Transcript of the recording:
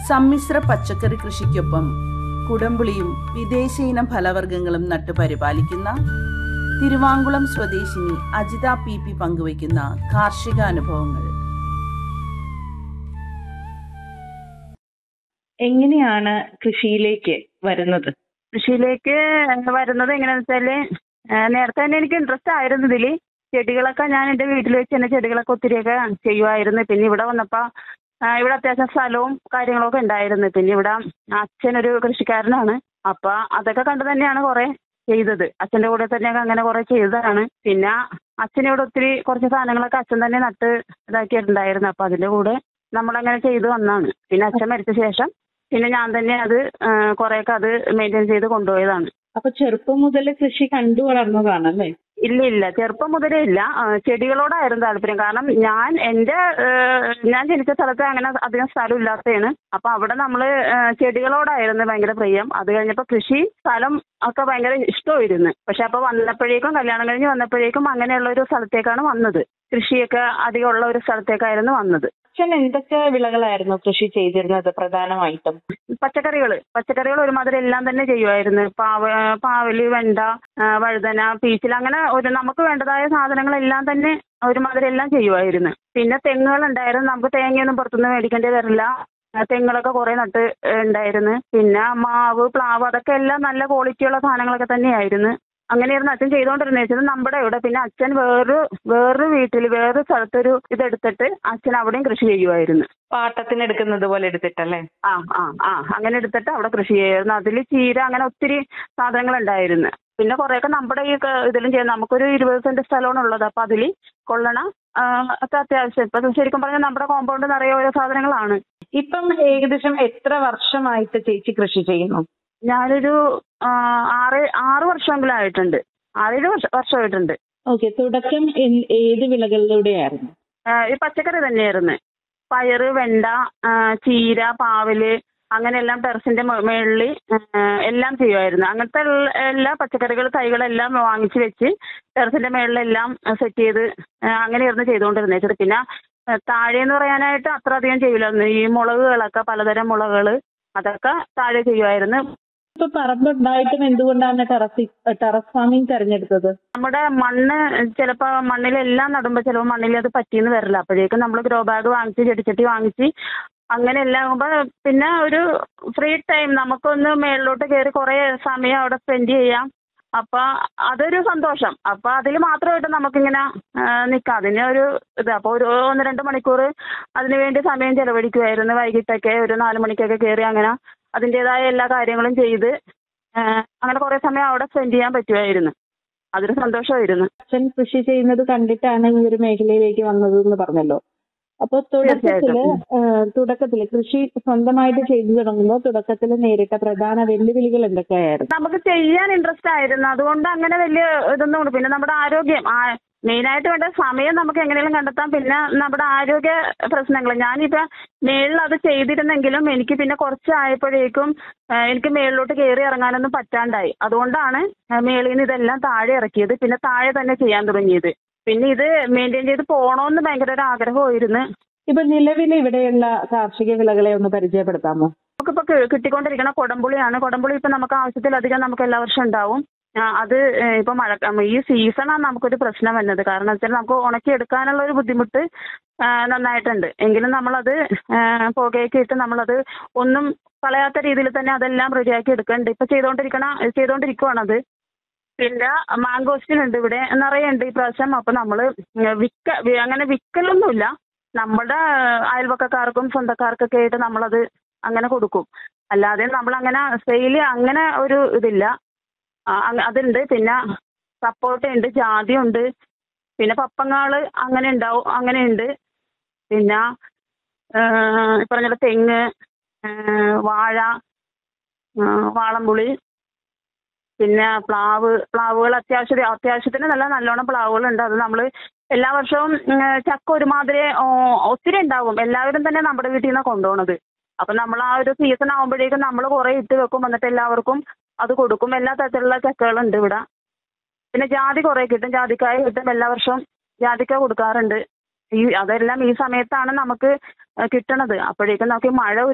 സമ്മിശ്ര പച്ചക്കറി കൃഷിക്കൊപ്പം കുടംപുളിയും വിദേശ ഇനം ഫലവർഗ്ഗങ്ങളും നട്ടു പരിപാലിക്കുന്ന തിരുവാങ്കുളം സ്വദേശിനി അജിത പി പി പങ്കുവയ്ക്കുന്ന കാർഷിക അനുഭവങ്ങൾ എങ്ങനെയാണ് കൃഷിയിലേക്ക് വരുന്നത് കൃഷിയിലേക്ക് വരുന്നത് എങ്ങനെയാന്ന് വെച്ചാല് ആ, നേരത്തെ തന്നെ എനിക്ക് ഇൻട്രസ്റ്റ് ആയിരുന്നു ഇതില് ചെടികളൊക്കെ ഞാൻ എൻ്റെ വീട്ടിൽ വെച്ച് തന്നെ ചെടികളൊക്കെ ഒത്തിരിയൊക്കെ ചെയ്യുമായിരുന്നു പിന്നെ ഇവിടെ വന്നപ്പോൾ ഇവിടെ അത്യാവശ്യം സ്ഥലവും കാര്യങ്ങളൊക്കെ ഉണ്ടായിരുന്നു പിന്നെ ഇവിടെ അച്ഛനൊരു കൃഷിക്കാരനാണ് അപ്പൊ അതൊക്കെ കണ്ട് തന്നെയാണ് കുറെ ചെയ്തത് അച്ഛൻ്റെ കൂടെ തന്നെയൊക്കെ അങ്ങനെ കുറെ ചെയ്തതാണ് പിന്നെ അച്ഛനിവിടെ ഒത്തിരി കുറച്ച് സാധനങ്ങളൊക്കെ അച്ഛൻ തന്നെ നട്ട് ഇതാക്കിയിട്ടുണ്ടായിരുന്നു അപ്പൊ അതിന്റെ കൂടെ നമ്മളങ്ങനെ ചെയ്ത് വന്നാണ് പിന്നെ അച്ഛൻ മരിച്ച ശേഷം പിന്നെ ഞാൻ തന്നെ അത് ആ, കുറെയൊക്കെ അത് മെയിൻറ്റെയിൻ ചെയ്ത് കൊണ്ടുപോയതാണ് അപ്പൊ ചെറുപ്പം മുതൽ കൃഷി കണ്ടു വളർന്നതാണ് അല്ലേ ഇല്ല ഇല്ല ചെറുപ്പം മുതലേ ഇല്ല ആ, ചെടികളോടായിരുന്നു താല്പര്യം കാരണം ഞാൻ എൻ്റെ ആ, ഞാൻ ജനിച്ച സ്ഥലത്ത് അങ്ങനെ അധികം സ്ഥലം ഇല്ലാത്തതാണ് അപ്പൊ അവിടെ നമ്മള് ആ, ചെടികളോടായിരുന്നു ഭയങ്കര പ്രിയം അത് കഴിഞ്ഞപ്പോൾ കൃഷി സ്ഥലം ഒക്കെ ഭയങ്കര ഇഷ്ടമായിരുന്നു പക്ഷെ അപ്പൊ വന്നപ്പോഴേക്കും കല്യാണം കഴിഞ്ഞ് വന്നപ്പോഴേക്കും അങ്ങനെയുള്ള ഒരു സ്ഥലത്തേക്കാണ് വന്നത് കൃഷിയൊക്കെ അധികമുള്ള ഒരു സ്ഥലത്തേക്കായിരുന്നു വന്നത് അച്ഛൻ എന്തൊക്കെ വിളകളായിരുന്നു കൃഷി ചെയ്തിരുന്നത് പ്രധാനമായിട്ടും പച്ചക്കറികൾ പച്ചക്കറികൾ ഒരുമാതിരി എല്ലാം തന്നെ ചെയ്യുമായിരുന്നു പാവ പാവല് വെണ്ട ആ, വഴുതന പീച്ചിൽ അങ്ങനെ ഒരു നമുക്ക് വേണ്ടതായ സാധനങ്ങളെല്ലാം തന്നെ ഒരുമാതിരി എല്ലാം ചെയ്യുമായിരുന്നു പിന്നെ തെങ്ങുകൾ ഉണ്ടായിരുന്നു നമുക്ക് തേങ്ങയൊന്നും പുറത്തുനിന്ന് മേടിക്കേണ്ടി വരില്ല ആ, തെങ്ങുകളൊക്കെ കുറെ നട്ട് ഏ, ഉണ്ടായിരുന്നു പിന്നെ മാവ് പ്ലാവ് അതൊക്കെ എല്ലാം നല്ല ക്വാളിറ്റിയുള്ള സാധനങ്ങളൊക്കെ തന്നെയായിരുന്നു അങ്ങനെയായിരുന്നു അച്ഛൻ ചെയ്തുകൊണ്ടിരുന്നത് വെച്ചാൽ നമ്മുടെ ഇവിടെ പിന്നെ അച്ഛൻ വേറൊരു വേറൊരു വീട്ടിൽ വേറൊരു സ്ഥലത്തൊരു ഇതെടുത്തിട്ട് അച്ഛൻ അവിടെയും കൃഷി ചെയ്യുമായിരുന്നു പാട്ടത്തിന് എടുക്കുന്നത് പോലെ എടുത്തിട്ടല്ലേ ആ ആ ആ അങ്ങനെ എടുത്തിട്ട് അവിടെ കൃഷി ചെയ്യായിരുന്നു അതിൽ ചീര അങ്ങനെ ഒത്തിരി സാധനങ്ങൾ ഉണ്ടായിരുന്നു പിന്നെ കുറേയൊക്കെ നമ്മുടെ ഈ ക- ഇതിലും ചെയ്യാം നമുക്കൊരു ഇരുപത് സെന്റ് സ്ഥലമാണ് ഉള്ളത് അപ്പൊ അതിൽ കൊള്ളണ ആ, ഒക്കെ അത്യാവശ്യം ഇപ്പൊ ശരിക്കും പറഞ്ഞാൽ നമ്മുടെ കോമ്പൗണ്ട് നിറയെ ഓരോ സാധനങ്ങളാണ് ഇപ്പം ഏകദേശം എത്ര വർഷമായിട്ട് ചേച്ചി കൃഷി ചെയ്യുന്നു ഞാനൊരു ആ, ആറ് ആറ് വർഷമെങ്കിലും ആയിട്ടുണ്ട് ആറേഴ് വർഷം വർഷമായിട്ടുണ്ട് ഓക്കെ തുടക്കം എൻ- ഏത് വിളകളിലൂടെയായിരുന്നു ആ, ഈ പച്ചക്കറി തന്നെയായിരുന്നു പയറ് വെണ്ട ആ, ചീര പാവല് അങ്ങനെയെല്ലാം ടെറസിന്റെ മുകളിൽ എല്ലാം ചെയ്യുമായിരുന്നു അങ്ങനത്തെ എല്ലാ- എല്ലാ പച്ചക്കറികൾ തൈകളെല്ലാം വാങ്ങിച്ച് വെച്ച് ടെറസിന്റെ മുകളിലെല്ലാം സെറ്റ് ചെയ്ത് ആ, അങ്ങനെയായിരുന്നു ചെയ്തുകൊണ്ടിരുന്നത് വെച്ചത് പിന്നെ ആ, താഴെന്ന് പറയാനായിട്ട് അത്ര അധികം ചെയ്യില്ലായിരുന്നു ഈ മുളകുകളൊക്കെ പലതരം മുളകുകൾ അതൊക്കെ താഴെ ചെയ്യുമായിരുന്നു ഇപ്പൊ പറമ്പുണ്ടായിട്ടും എന്തുകൊണ്ടാണ് ടെറസ് ടെറസ് ഫാമിംഗ് തെരഞ്ഞെടുത്തത് നമ്മുടെ മണ്ണ് ചിലപ്പോൾ മണ്ണിലെല്ലാം നടുമ്പോൾ ചിലപ്പോൾ മണ്ണിൽ അത് പറ്റിയെന്ന് വരില്ല അപ്പോഴേക്കും നമ്മൾ ഗ്രോ ബാഗ് വാങ്ങിച്ച് ചെടിച്ചട്ടി വാങ്ങിച്ച് അങ്ങനെ എല്ലാം ആകുമ്പോൾ പിന്നെ ഒരു ഫ്രീ ടൈം നമുക്കൊന്ന് മേളിലോട്ട് കയറി കുറേ സമയം അവിടെ സ്പെൻഡ് ചെയ്യാം അപ്പൊ അതൊരു സന്തോഷം അപ്പൊ അതിൽ മാത്രമായിട്ട് നമുക്കിങ്ങനെ നിൽക്കാം അതിന് ഒരു ഇത് അപ്പോൾ ഒരു ഒന്ന് രണ്ട് മണിക്കൂർ അതിന് വേണ്ടി സമയം ചെലവഴിക്കുമായിരുന്നു വൈകിട്ടൊക്കെ ഒരു നാല് മണിക്കൊക്കെ കയറി അങ്ങനെ അതിൻ്റെതായ എല്ലാ കാര്യങ്ങളും ചെയ്ത് ആ, അങ്ങനെ കുറേ സമയം അവിടെ സ്പെൻഡ് ചെയ്യാൻ പറ്റുമായിരുന്നു അതൊരു സന്തോഷമായിരുന്നു അച്ഛൻ കൃഷി ചെയ്യുന്നത് കണ്ടിട്ടാണ് ഈ ഒരു മേഖലയിലേക്ക് വന്നത് എന്ന് പറഞ്ഞല്ലോ അപ്പൊ തുടക്കത്തില് തീർച്ചയായിട്ടും. ഏഹ്, തുടക്കത്തില് കൃഷി സ്വന്തമായിട്ട് ചെയ്തു തുടങ്ങുമ്പോൾ തുടക്കത്തിൽ നേരിട്ട പ്രധാന വെല്ലുവിളികൾ എന്തൊക്കെയായിരുന്നു നമുക്ക് ചെയ്യാൻ ഇൻട്രസ്റ്റ് ആയിരുന്നു അതുകൊണ്ട് അങ്ങനെ വലിയ ഇതൊന്നും ഉണ്ട്. പിന്നെ നമ്മുടെ ആരോഗ്യം മെയിനായിട്ട് വേണ്ട സമയം നമുക്ക് എങ്ങനെയും കണ്ടെത്താം പിന്നെ നമ്മുടെ ആരോഗ്യ പ്രശ്നങ്ങൾ ഞാനിപ്പോ മേളിൽ അത് ചെയ്തിരുന്നെങ്കിലും എനിക്ക് പിന്നെ കുറച്ചായപ്പോഴേക്കും ആ, എനിക്ക് മേളിലോട്ട് കയറി ഇറങ്ങാനൊന്നും പറ്റാണ്ടായി അതുകൊണ്ടാണ് ആ, മേളിൽ നിന്ന് ഇതെല്ലാം താഴെ ഇറക്കിയത് പിന്നെ താഴെ തന്നെ ചെയ്യാൻ തുടങ്ങിയത് പിന്നെ ഇത് മെയിൻറ്റെയിൻ ചെയ്ത് പോകണമെന്ന് ഭയങ്കര ഒരു ആഗ്രഹമായിരുന്നു ഇപ്പൊ നിലവിൽ ഇവിടെയുള്ള കാർഷിക വിളകളെ ഒന്ന് പരിചയപ്പെടുത്താമോ നമുക്കിപ്പോ കി- കിട്ടിക്കൊണ്ടിരിക്കുന്ന കൊടംപുളിയാണ് കൊടംപുളി ഇപ്പൊ നമുക്ക് ആവശ്യത്തിലധികം നമുക്ക് എല്ലാ വർഷവും ഉണ്ടാവും ആ, അത് ഏ, ഇപ്പൊ മഴ ഈ സീസണാണ് നമുക്കൊരു പ്രശ്നം വരുന്നത് കാരണം വെച്ചാൽ നമുക്ക് ഉണക്കി എടുക്കാനുള്ള ഒരു ബുദ്ധിമുട്ട് ആ, നന്നായിട്ടുണ്ട് എങ്കിലും നമ്മളത് ആ, പുകയൊക്കെ ഇട്ട് നമ്മളത് ഒന്നും കളയാത്ത രീതിയിൽ തന്നെ അതെല്ലാം റെഡിയാക്കി എടുക്കുന്നുണ്ട് ഇപ്പൊ ചെയ്തുകൊണ്ടിരിക്കണ ചെയ്തുകൊണ്ടിരിക്കുവാണത് പിന്നെ മാങ്കോസ്റ്റിനുണ്ട് ഇവിടെ നിറയെ ഉണ്ട് ഈ പ്രാവശ്യം അപ്പൊ നമ്മള് വിക്ക വി- അങ്ങനെ വിക്കലൊന്നുമില്ല നമ്മുടെ അയൽവക്കക്കാർക്കും സ്വന്തക്കാർക്കൊക്കെ ആയിട്ട് നമ്മളത് അങ്ങനെ കൊടുക്കും അല്ലാതെ നമ്മൾ അങ്ങനെ സെയിൽ അങ്ങനെ ഒരു ഇതില്ല ആ, അങ്ങ- അതുണ്ട് പിന്നെ സപ്പോട്ട ഉണ്ട് ജാതി ഉണ്ട് പിന്നെ പപ്പങ്ങാള് അങ്ങനെ ഉണ്ടാവും അങ്ങനെ ഉണ്ട് പിന്നെ ആ, ഈ പറഞ്ഞ പോലെ തെങ്ങ് ആ, വാഴ ആ, വാളംപുളി പിന്നെ പ്ലാവ് പ്ലാവുകൾ അത്യാവശ്യം അത്യാവശ്യത്തിന് നല്ല നല്ലോണം പ്ലാവുകളുണ്ട് അത് നമ്മൾ എല്ലാ വർഷവും ഉം, ചക്ക ഒരുമാതിരി ഓ, ഒത്തിരി ഉണ്ടാവും എല്ലാവരും തന്നെ നമ്മുടെ വീട്ടിൽ നിന്നാണ് കൊണ്ടുപോകണത് അപ്പൊ നമ്മൾ ആ ഒരു സീസൺ ആകുമ്പോഴേക്കും നമ്മൾ കുറെ ഇട്ട് വെക്കും എന്നിട്ട് എല്ലാവർക്കും അത് കൊടുക്കും എല്ലാ തരത്തിലുള്ള ചക്കകളുണ്ട് ഇവിടെ പിന്നെ ജാതി കുറെ കിട്ടും ജാതിക്കായ കിട്ടും എല്ലാ വർഷവും ജാതിക്ക കൊടുക്കാറുണ്ട് ഈ അതെല്ലാം ഈ സമയത്താണ് നമുക്ക് കിട്ടണത് അപ്പോഴേക്കും നമുക്ക് ഈ മഴ